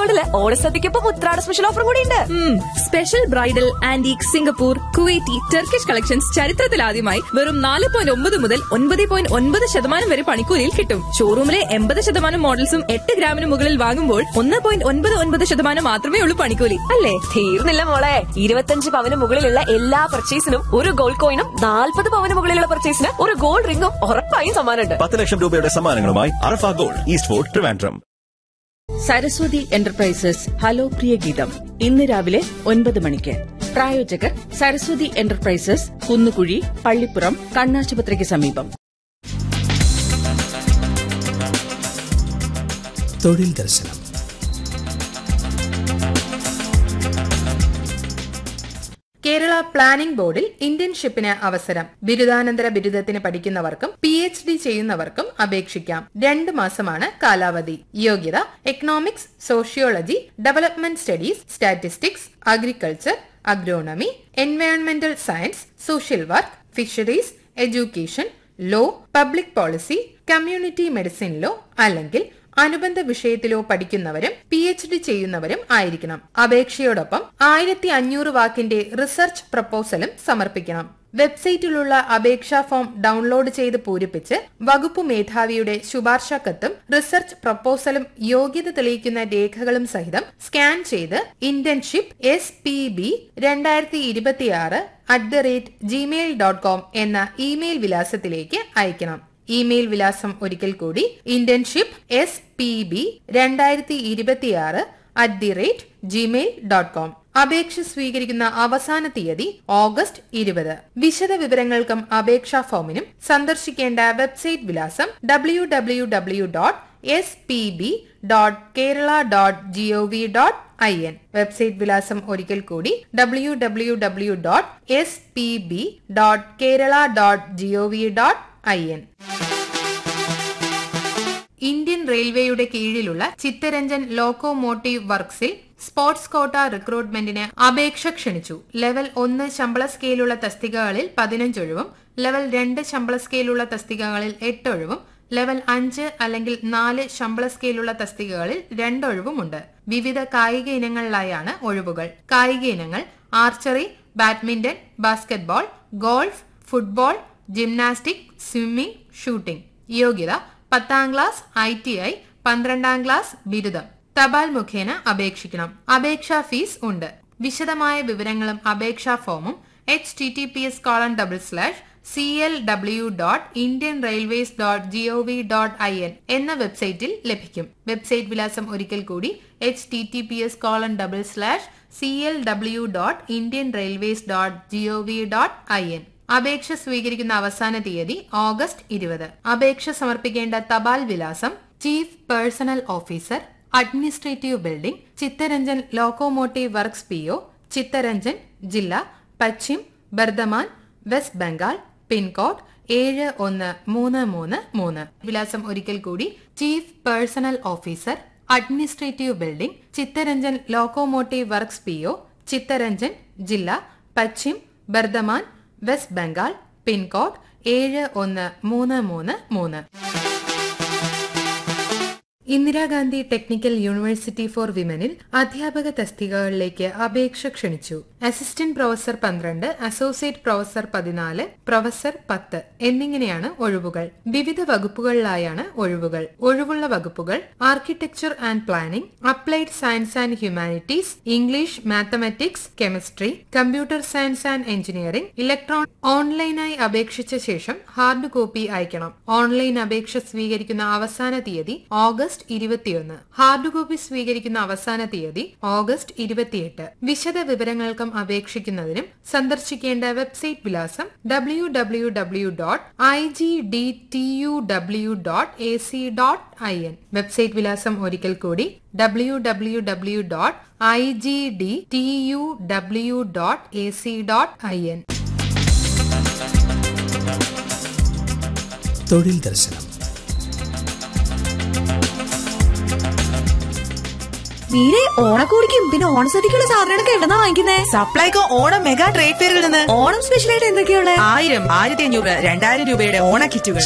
model ഓണസദ്യക്കൊപ്പം ഉത്രാട special offer കൂടി ഉണ്ട് special bridal antique Singapore Kuwaiti Turkish collections ചരിത്രത്തിലാദ്യമായി വെറും നാല് പോയിന്റ് ഒമ്പത് മുതൽ ഒൻപത് പോയിന്റ് ഒൻപത് ശതമാനം വരെ പണിക്കൂലിയിൽ കിട്ടും ഷോറൂമിലെ എൺപത് ശതമാനം മോഡൽസും എട്ട് ഗ്രാമിന് മുകളിൽ വാങ്ങുമ്പോൾ ഒന്ന് പോയിന്റ് ഒൻപത് ഒൻപത് ശതമാനം മാത്രമേ ഉള്ളൂ പണിക്കൂലി അല്ലേ തീർന്നില്ല മോളെ ഇരുപത്തഞ്ച് പവന് മുകളിലുള്ള എല്ലാ പർച്ചേസിനും ഒരു ഗോൾഡ് കോയിനും നാൽപ്പത് പവന് മുകളിലുള്ള പർച്ചേസിന് ഒരു ഗോൾഡ് റിംഗും ഉറപ്പായും സമ്മാനമുണ്ട് പത്ത് ലക്ഷം രൂപയുടെ സമ്മാനങ്ങളുമായി Arafa gold East Fort Trivandrum Saraswathi enterprises hello പ്രിയ ഗീതം ഇന്ന് രാവിലെ ഒൻപത് മണിക്ക് പ്രായോജകർ സരസ്വതി എന്റർപ്രൈസസ് കുന്നുകുഴി പള്ളിപ്പുറം കണ്ണാശുപത്രിക്ക് സമീപം തൊഴിൽ ദർശനം കേരള പ്ലാനിംഗ് ബോർഡിൽ ഇന്റേൺഷിപ്പിന് അവസരം ബിരുദാനന്തര ബിരുദത്തിന് പഠിക്കുന്നവർക്കും പി എച്ച് ഡി ചെയ്യുന്നവർക്കും അപേക്ഷിക്കാം രണ്ട് മാസമാണ് കാലാവധി യോഗ്യത economics sociology development studies statistics agriculture agronomy എൻവയോൺമെന്റൽ science social work fisheries education law public policy community medicine law അല്ലെങ്കിൽ അനുബന്ധ വിഷയത്തിലോ പഠിക്കുന്നവരും പി എച്ച് ഡി ചെയ്യുന്നവരും ആയിരിക്കണം അപേക്ഷയോടൊപ്പം ആയിരത്തി അഞ്ഞൂറ് വാക്കിന്റെ റിസർച്ച് പ്രപ്പോസലും സമർപ്പിക്കണം വെബ്സൈറ്റിലുള്ള അപേക്ഷാ ഫോം ഡൗൺലോഡ് ചെയ്ത് പൂരിപ്പിച്ച് വകുപ്പ് മേധാവിയുടെ ശുപാർശ കത്തും റിസർച്ച് പ്രപ്പോസലും യോഗ്യത തെളിയിക്കുന്ന രേഖകളും സഹിതം സ്കാൻ ചെയ്ത് ഇന്റേൺഷിപ്പ് എസ് പി ബി രണ്ടായിരത്തി ഇരുപത്തിയാറ് at the rate Gmail dot com എന്ന ഇമെയിൽ വിലാസത്തിലേക്ക് അയക്കണം ഇമെയിൽ വിലാസം ഒരിക്കൽ കൂടി ഇന്റേൺഷിപ്പ് എസ് പി ബി രണ്ടായിരത്തി ഇരുപത്തിയാറ് at the rate Gmail dot com അപേക്ഷ സ്വീകരിക്കുന്ന അവസാന തീയതി ഓഗസ്റ്റ് ഇരുപത് വിശദ വിവരങ്ങൾക്കും അപേക്ഷാ ഫോമിനും സന്ദർശിക്കേണ്ട വെബ്സൈറ്റ് വിലാസം W W W dot S P B dot Kerala dot G O V dot I N website വിലാസം ഒരിക്കൽ കൂടി W W W dot S P B dot Kerala dot G O V dot I N Indian റെയിൽവേയുടെ കീഴിലുള്ള Chittaranjan locomotive വർക്സിൽ sports quota റിക്രൂട്ട്മെന്റിന് അപേക്ഷ ക്ഷണിച്ചു level ഒന്ന് ശമ്പള സ്കെയിലുള്ള തസ്തികകളിൽ പതിനഞ്ചൊഴിവും level രണ്ട് ശമ്പള സ്കെയിലുള്ള തസ്തികകളിൽ എട്ടൊഴിവും ലെവൽ അഞ്ച് അല്ലെങ്കിൽ നാല് ശമ്പള സ്കെയിലുള്ള തസ്തികകളിൽ രണ്ടൊഴിവുമുണ്ട് വിവിധ കായിക ഇനങ്ങളിലായാണ് ഒഴിവുകൾ കായിക ഇനങ്ങൾ archery badminton basketball golf football gymnastic swimming shooting യോഗ്യത പത്താം ക്ലാസ് ഐ ടി ഐ പന്ത്രണ്ടാം ക്ലാസ് ബിരുദം തപാൽ മുഖേന അപേക്ഷിക്കണം അപേക്ഷാ ഫീസ് ഉണ്ട് വിശദമായ വിവരങ്ങളും അപേക്ഷാ ഫോമും H T T P S colon double slash C L W dot Indian railways dot G O V dot I N എന്ന വെബ്സൈറ്റിൽ ലഭിക്കും വെബ്സൈറ്റ് വിലാസം ഒരിക്കൽ കൂടി H T T P S colon double slash C L W dot Indian railways dot G O V dot I N അപേക്ഷ സ്വീകരിക്കുന്ന അവസാന തീയതി ഓഗസ്റ്റ് ഇരുപത് അപേക്ഷ സമർപ്പിക്കേണ്ട തപാൽ വിലാസം chief personnel officer administrative building Chittaranjan locomotive works P O Chittaranjan ജില്ല പശ്ചിം ബർദമാൻ വെസ്റ്റ് ബംഗാൾ പിൻകോഡ് ഏഴ് ഒന്ന് മൂന്ന് മൂന്ന് മൂന്ന് വിലാസം ഒരിക്കൽ കൂടി chief personnel officer administrative building Chittaranjan locomotive works P O Chittaranjan ജില്ല പശ്ചിം ബർദമാൻ വെസ്റ്റ് ബംഗാൾ പിൻകോഡ് ഏഴ് ഒന്ന് മൂന്ന് മൂന്ന് മൂന്ന് ഇന്ദിരാഗാന്ധി ടെക്നിക്കൽ യൂണിവേഴ്സിറ്റി ഫോർ വിമനിൽ അധ്യാപക തസ്തികകളിലേക്ക് അപേക്ഷ ക്ഷണിച്ചു അസിസ്റ്റന്റ് പ്രൊഫസർ പന്ത്രണ്ട് അസോസിയേറ്റ് പ്രൊഫസർ പതിനാല് പ്രൊഫസർ പത്ത് എന്നിങ്ങനെയാണ് ഒഴിവുകൾ വിവിധ വകുപ്പുകളിലായാണ് ഒഴിവുകൾ ഒഴിവുള്ള വകുപ്പുകൾ architecture and planning applied science and humanities English mathematics chemistry computer science and engineering electron ഓൺലൈനായി അപേക്ഷിച്ച ശേഷം ഹാർഡ് കോപ്പി അയക്കണം ഓൺലൈൻ അപേക്ഷ സ്വീകരിക്കുന്ന അവസാന തീയതി ഓഗസ്റ്റ് ഇരുപത്തിയൊന്ന് ഹാർഡ് കോപ്പി സ്വീകരിക്കുന്ന അവസാന തീയതി ഓഗസ്റ്റ് ഇരുപത്തിയെട്ട് വിശദ വിവരങ്ങൾക്കും അപേക്ഷിക്കുന്നതിനും സന്ദർശിക്കേണ്ട വെബ്സൈറ്റ് വിലാസം W W W dot I G D T U W dot A C dot I N website വിലാസം ഒരിക്കൽ കൂടി W W W dot I G D T U W dot A C dot I N തൊഴിൽ ദർശനം മീരെ ഓണക്കോടിക്കും പിന്നെ ഓണസദ്യക്കുള്ള സാധനങ്ങളൊക്കെ എവിടെന്നാ വാങ്ങിക്കുന്നേ സപ്ലൈകോ ഓണം മെഗാ ട്രേഡ് ഫെയറിൽ നിന്ന് ഓണം സ്പെഷ്യലായിട്ട് എന്തൊക്കെയുള്ള ആയിരം ആയിരത്തി അഞ്ഞൂറ് രണ്ടായിരം രൂപയുടെ ഓണ കിറ്റുകൾ